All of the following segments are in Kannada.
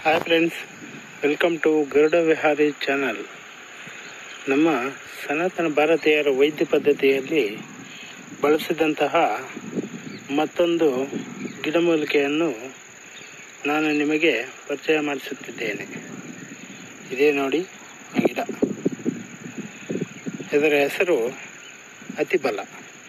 hi friends welcome to Garuda Vihari channel ನಮ್ಮ ಸನಾತನ ಭಾರತೀಯರ ವೈದ್ಯ ಪದ್ಧತಿಯಲ್ಲಿ ಬಳಸಿದಂತಹ ಮತ್ತೊಂದು ಗಿಡಮೂಲಿಕೆಯನ್ನು ನಾನು ನಿಮಗೆ ಪರಿಚಯ ಮಾಡಿಸುತ್ತಿದ್ದೇನೆ ಇದೇ ನೋಡಿ ಈ ಗಿಡ ಇದರ ಹೆಸರು ಅತಿಬಲ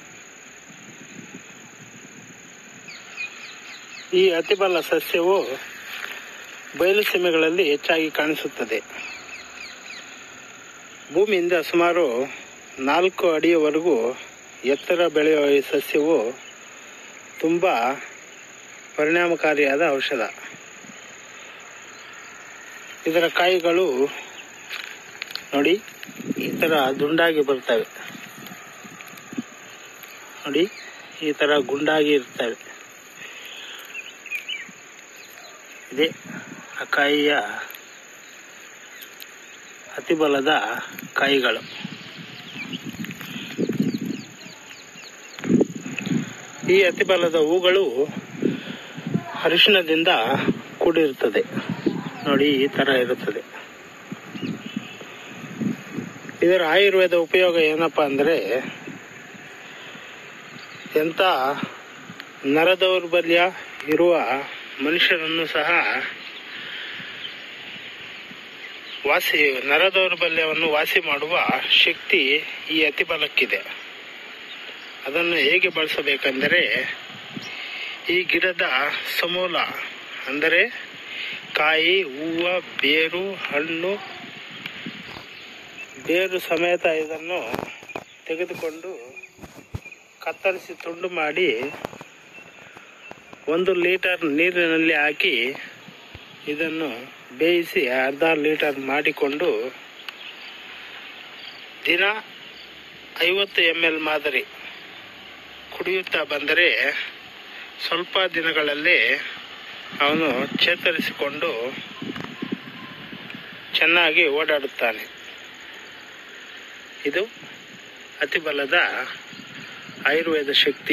ಈ ಅತಿಬಲ ಸಸ್ಯವು ಬಯಲು ಸೀಮೆಗಳಲ್ಲಿ ಹೆಚ್ಚಾಗಿ ಕಾಣಿಸುತ್ತದೆ ಭೂಮಿಯಿಂದ ಸುಮಾರು ನಾಲ್ಕು ಅಡಿಯವರೆಗೂ ಎತ್ತರ ಬೆಳೆಯುವ ಈ ಸಸ್ಯವು ತುಂಬ ಪರಿಣಾಮಕಾರಿಯಾದ ಔಷಧ ಇದರ ಕಾಯಿಗಳು ನೋಡಿ ಈ ಥರ ದುಂಡಾಗಿ ಬರ್ತವೆ ನೋಡಿ ಈ ಥರ ಗುಂಡಾಗಿ ಇರ್ತವೆ ಇದೇ ಆ ಕಾಯಿಯ ಅತಿ ಬಲದ ಕಾಯಿಗಳು ಈ ಅತಿ ಬಲದ ಹೂಗಳು ಅರಿಶಿಣದಿಂದ ಕೂಡಿರುತ್ತದೆ ನೋಡಿ ಈ ತರ ಇರುತ್ತದೆ ಇದರ ಆಯುರ್ವೇದ ಉಪಯೋಗ ಏನಪ್ಪಾ ಅಂದ್ರೆ ಎಂತ ನರದೌರ್ಬಲ್ಯ ಇರುವ ಮನುಷ್ಯರನ್ನು ಸಹ ವಾಸಿ ನರದೌರ್ಬಲ್ಯವನ್ನು ವಾಸಿ ಮಾಡುವ ಶಕ್ತಿ ಈ ಅತಿಬಲಕ್ಕಿದೆ ಅದನ್ನು ಹೇಗೆ ಬಳಸಬೇಕೆಂದರೆ ಈ ಗಿಡದ ಸಮೂಲ ಅಂದರೆ ಕಾಯಿ ಹೂವು ಬೇರು ಹಣ್ಣು ಬೇರು ಸಮೇತ ಇದನ್ನು ತೆಗೆದುಕೊಂಡು ಕತ್ತರಿಸಿ ತುಂಡು ಮಾಡಿ ಒಂದು ಲೀಟರ್ ನೀರಿನಲ್ಲಿ ಹಾಕಿ ಇದನ್ನು ಬೇಯಿಸಿ ಅರ್ಧ ಲೀಟರ್ ಮಾಡಿಕೊಂಡು ದಿನ ಐವತ್ತು ಎಮ್ ಎಲ್ ಮಾದರಿ ಕುಡಿಯುತ್ತಾ ಬಂದರೆ ಸ್ವಲ್ಪ ದಿನಗಳಲ್ಲಿ ಅವನು ಚೇತರಿಸಿಕೊಂಡು ಚೆನ್ನಾಗಿ ಓಡಾಡುತ್ತಾನೆ ಇದು ಅತಿ ಬಲದ ಆಯುರ್ವೇದ ಶಕ್ತಿ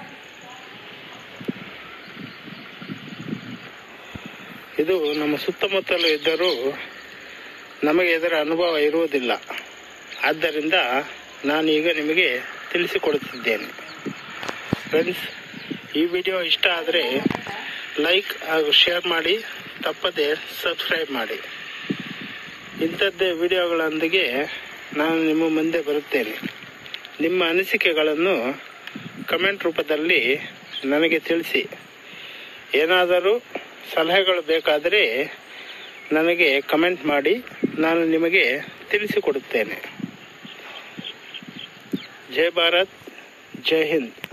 ಇದು ನಮ್ಮ ಸುತ್ತಮುತ್ತಲು ಇದ್ದರೂ ನಮಗೆ ಇದರ ಅನುಭವ ಇರುವುದಿಲ್ಲ ಆದ್ದರಿಂದ ನಾನು ಈಗ ನಿಮಗೆ ತಿಳಿಸಿಕೊಡುತ್ತಿದ್ದೇನೆ ಫ್ರೆಂಡ್ಸ್ ಈ ವಿಡಿಯೋ ಇಷ್ಟ ಆದರೆ ಲೈಕ್ ಹಾಗೂ ಶೇರ್ ಮಾಡಿ ತಪ್ಪದೆ ಸಬ್ಸ್ಕ್ರೈಬ್ ಮಾಡಿ ಇಂಥದ್ದೇ ವಿಡಿಯೋಗಳೊಂದಿಗೆ ನಾನು ನಿಮ್ಮ ಮುಂದೆ ಬರುತ್ತೇನೆ ನಿಮ್ಮ ಅನಿಸಿಕೆಗಳನ್ನು ಕಮೆಂಟ್ ರೂಪದಲ್ಲಿ ನನಗೆ ತಿಳಿಸಿ ಏನಾದರೂ ಸಲಹೆಗಳು ಬೇಕಾದರೆ ನನಗೆ ಕಮೆಂಟ್ ಮಾಡಿ ನಾನು ನಿಮಗೆ ತಿಳಿಸಿಕೊಡುತ್ತೇನೆ ಜೈ ಭಾರತ್ ಜೈ ಹಿಂದ್